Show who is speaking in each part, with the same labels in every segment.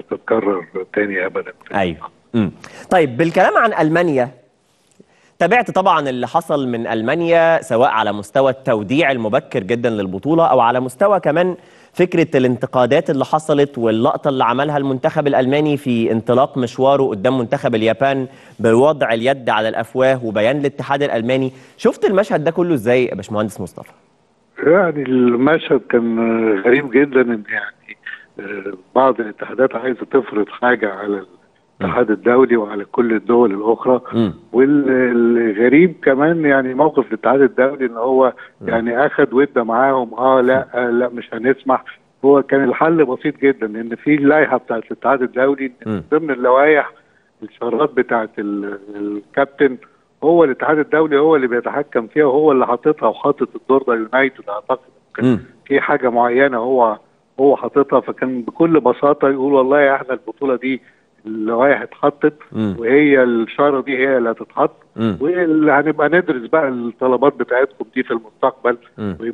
Speaker 1: تتكرر تاني ابدا
Speaker 2: ايوه امم طيب بالكلام عن المانيا تابعت طبعا اللي حصل من المانيا سواء على مستوى التوديع المبكر جدا للبطوله او على مستوى كمان فكره الانتقادات اللي حصلت واللقطه اللي عملها المنتخب الالماني في انطلاق مشواره قدام منتخب اليابان بوضع اليد على الافواه وبيان الاتحاد الالماني شفت المشهد ده كله ازاي يا باشمهندس مصطفى
Speaker 1: يعني المشهد كان غريب جدا ان يعني آه، بعض الاتحادات عايزه تفرض حاجه على الاتحاد الدولي وعلى كل الدول الاخرى
Speaker 2: امم
Speaker 1: والغريب كمان يعني موقف الاتحاد الدولي ان هو يعني اخذ وده معاهم اه لا آه لا مش هنسمح هو كان الحل بسيط جدا لان في اللائحه بتاعت الاتحاد الدولي
Speaker 2: مم.
Speaker 1: من ضمن اللوائح الشرارات بتاعت ال- الكابتن هو الاتحاد الدولي هو اللي بيتحكم فيها وهو اللي حاططها وحاطط الدوردا يونايتد اعتقد كان
Speaker 2: امم
Speaker 1: في حاجه معينه هو هو حاططها فكان بكل بساطه يقول والله احنا البطوله دي اللوائح اتحطت
Speaker 2: امم
Speaker 1: وهي الشاره دي هي اللي هتتحط
Speaker 2: امم
Speaker 1: واللي هنبقى ندرس بقى الطلبات بتاعتكم دي في المستقبل
Speaker 2: امم
Speaker 1: ويبقى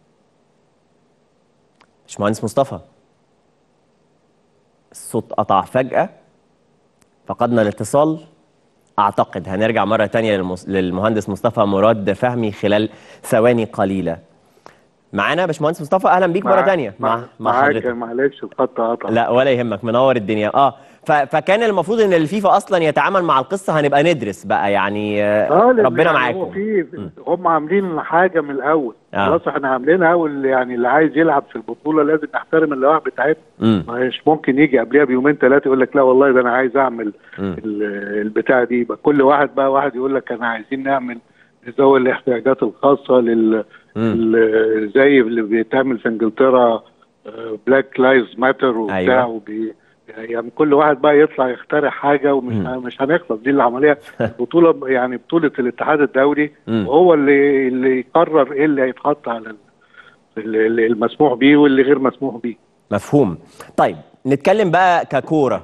Speaker 2: باشمهندس مصطفى الصوت قطع فجأة فقدنا الاتصال أعتقد هنرجع مرة تانية للمس... للمهندس مصطفى مراد فهمي خلال ثواني قليلة معانا باشمهندس مصطفى أهلا بيك مرة
Speaker 1: مع-
Speaker 2: تانية مع
Speaker 1: مع
Speaker 2: مع
Speaker 1: معاك
Speaker 2: حضرتك
Speaker 1: معلش الخط قطع
Speaker 2: لا ولا يهمك منور الدنيا اه ف... فكان المفروض ان الفيفا اصلا يتعامل مع القصه هنبقى ندرس بقى يعني آه،
Speaker 1: اه لأن
Speaker 2: ربنا
Speaker 1: يعني
Speaker 2: معاكم
Speaker 1: هو في هم عاملين حاجه من الاول
Speaker 2: آه.
Speaker 1: خلاص احنا عاملينها واللي يعني اللي عايز يلعب في البطوله لازم نحترم اللوائح بتاعتنا
Speaker 2: امم
Speaker 1: مش ممكن يجي قبلها بيومين ثلاثه يقول لك لا والله ده انا عايز اعمل
Speaker 2: امم
Speaker 1: ال- البتاع دي يبقى كل واحد بقى واحد يقول لك انا عايزين نعمل ذوي الاحتياجات الخاصه لل
Speaker 2: امم
Speaker 1: ال- زي اللي بيتعمل في انجلترا بلاك لايفز ماتر وبتاع
Speaker 2: أيوة.
Speaker 1: وبي يعني كل واحد بقى يطلع يخترع حاجه ومش
Speaker 2: مم.
Speaker 1: مش هنخلص دي العمليه البطوله يعني بطوله الاتحاد الدولي
Speaker 2: مم.
Speaker 1: وهو اللي اللي يقرر ايه اللي هيتحط على ال- ال- المسموح بيه واللي غير مسموح بيه
Speaker 2: مفهوم طيب نتكلم بقى ككورة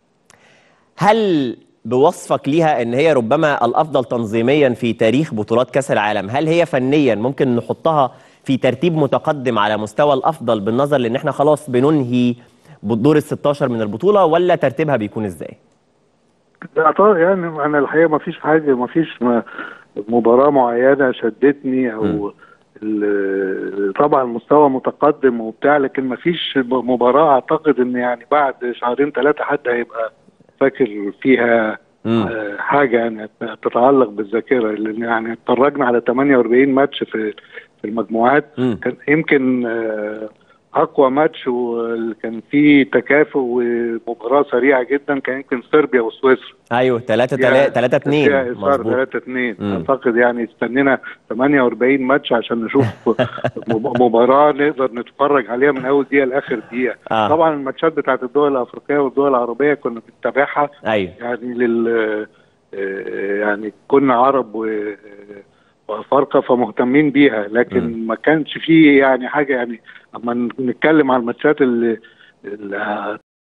Speaker 2: هل بوصفك ليها ان هي ربما الافضل تنظيميا في تاريخ بطولات كاس العالم هل هي فنيا ممكن نحطها في ترتيب متقدم على مستوى الافضل بالنظر لان احنا خلاص بننهي بالدور ال 16 من البطولة ولا ترتيبها بيكون ازاي
Speaker 1: لا طبعا يعني انا الحقيقه ما فيش حاجه ما فيش م- مباراه معينه شدتني او ال- طبعا مستوى متقدم وبتاع لكن ما فيش مباراه اعتقد ان يعني بعد شهرين ثلاثه حد هيبقى فاكر فيها
Speaker 2: مم.
Speaker 1: آه، حاجه يعني تتعلق بالذاكره لان يعني اتفرجنا على 48 ماتش في في المجموعات
Speaker 2: مم.
Speaker 1: كان يمكن آه، اقوى ماتش وكان فيه تكافؤ ومباراه سريعه جدا كان يمكن صربيا وسويسرا
Speaker 2: ايوه 3
Speaker 1: فيها-
Speaker 2: 3 2
Speaker 1: فيها اصرار
Speaker 2: مظبوط
Speaker 1: 3 2
Speaker 2: مم.
Speaker 1: اعتقد يعني استنينا 48 ماتش عشان نشوف مب- مباراه نقدر نتفرج عليها من اول دقيقه لاخر دقيقه
Speaker 2: آه.
Speaker 1: طبعا الماتشات بتاعت الدول الافريقيه والدول العربيه كنا بنتابعها
Speaker 2: ايوه
Speaker 1: يعني لل آه، يعني كنا عرب و- وافارقه فمهتمين بيها لكن ما كانش فيه يعني حاجه يعني اما نتكلم على الماتشات اللي اللي